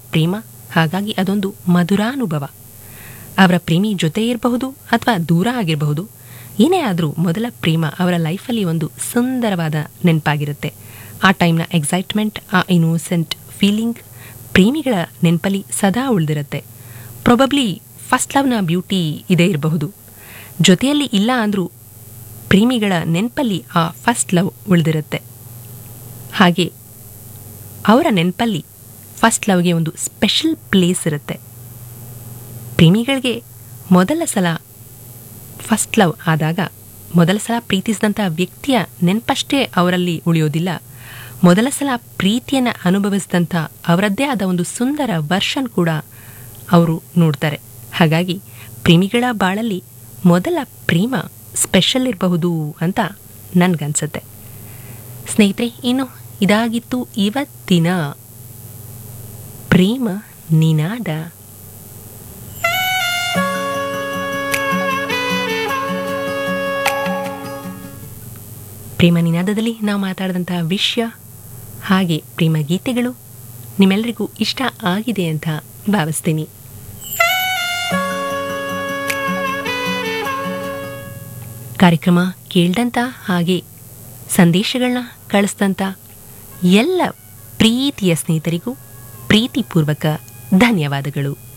ಪ್ರೇಮ ಹಾಗಾಗಿ ಅದೊಂದು ಮಧುರಾನುಭವ ಅವರ ಪ್ರೇಮಿ ಜೊತೆ ಇರಬಹುದು ಅಥವಾ ದೂರ ಆಗಿರಬಹುದು ಏನೇ ಆದರೂ ಮೊದಲ ಪ್ರೇಮ ಅವರ ಲೈಫಲ್ಲಿ ಒಂದು ಸುಂದರವಾದ ನೆನಪಾಗಿರುತ್ತೆ ಆ ಟೈಮ್ನ ಎಕ್ಸೈಟ್ಮೆಂಟ್ ಆ ಇನೋಸೆಂಟ್ ಫೀಲಿಂಗ್ ಪ್ರೇಮಿಗಳ ನೆನಪಲ್ಲಿ ಸದಾ ಉಳಿದಿರುತ್ತೆ ಪ್ರೊಬಬ್ಲಿ ಫಸ್ಟ್ ಲವ್ನ ಬ್ಯೂಟಿ ಇದೇ ಇರಬಹುದು ಜೊತೆಯಲ್ಲಿ ಇಲ್ಲ ಅಂದರೂ ಪ್ರೇಮಿಗಳ ನೆನಪಲ್ಲಿ ಆ ಫಸ್ಟ್ ಲವ್ ಉಳಿದಿರುತ್ತೆ ಹಾಗೆ ಅವರ ನೆನಪಲ್ಲಿ ಫಸ್ಟ್ ಲವ್ಗೆ ಒಂದು ಸ್ಪೆಷಲ್ ಪ್ಲೇಸ್ ಇರುತ್ತೆ ಪ್ರೇಮಿಗಳಿಗೆ ಮೊದಲ ಸಲ ಫಸ್ಟ್ ಲವ್ ಆದಾಗ ಮೊದಲ ಸಲ ಪ್ರೀತಿಸಿದಂಥ ವ್ಯಕ್ತಿಯ ನೆನಪಷ್ಟೇ ಅವರಲ್ಲಿ ಉಳಿಯೋದಿಲ್ಲ ಮೊದಲ ಸಲ ಪ್ರೀತಿಯನ್ನು ಅನುಭವಿಸಿದಂಥ ಅವರದ್ದೇ ಆದ ಒಂದು ಸುಂದರ ವರ್ಷನ್ ಕೂಡ ಅವರು ನೋಡ್ತಾರೆ ಹಾಗಾಗಿ ಪ್ರೇಮಿಗಳ ಬಾಳಲ್ಲಿ ಮೊದಲ ಪ್ರೇಮ ಸ್ಪೆಷಲ್ ಇರಬಹುದು ಅಂತ ನನಗನ್ಸುತ್ತೆ ಸ್ನೇಹಿತರೆ ಇನ್ನು ಇದಾಗಿತ್ತು ಇವತ್ತಿನ ಪ್ರೇಮ ನಿನಾದ ಪ್ರೇಮ ನಿನಾದದಲ್ಲಿ ನಾವು ಮಾತಾಡಿದಂತಹ ವಿಷಯ ಹಾಗೆ ಪ್ರೇಮ ಗೀತೆಗಳು ನಿಮ್ಮೆಲ್ಲರಿಗೂ ಇಷ್ಟ ಆಗಿದೆ ಅಂತ ಭಾವಿಸ್ತೀನಿ ಕಾರ್ಯಕ್ರಮ ಕೇಳ್ದಂತ ಹಾಗೆ ಸಂದೇಶಗಳನ್ನ ಕಳಿಸ್ದಂಥ ಎಲ್ಲ ಪ್ರೀತಿಯ ಸ್ನೇಹಿತರಿಗೂ ಪ್ರೀತಿಪೂರ್ವಕ ಧನ್ಯವಾದಗಳು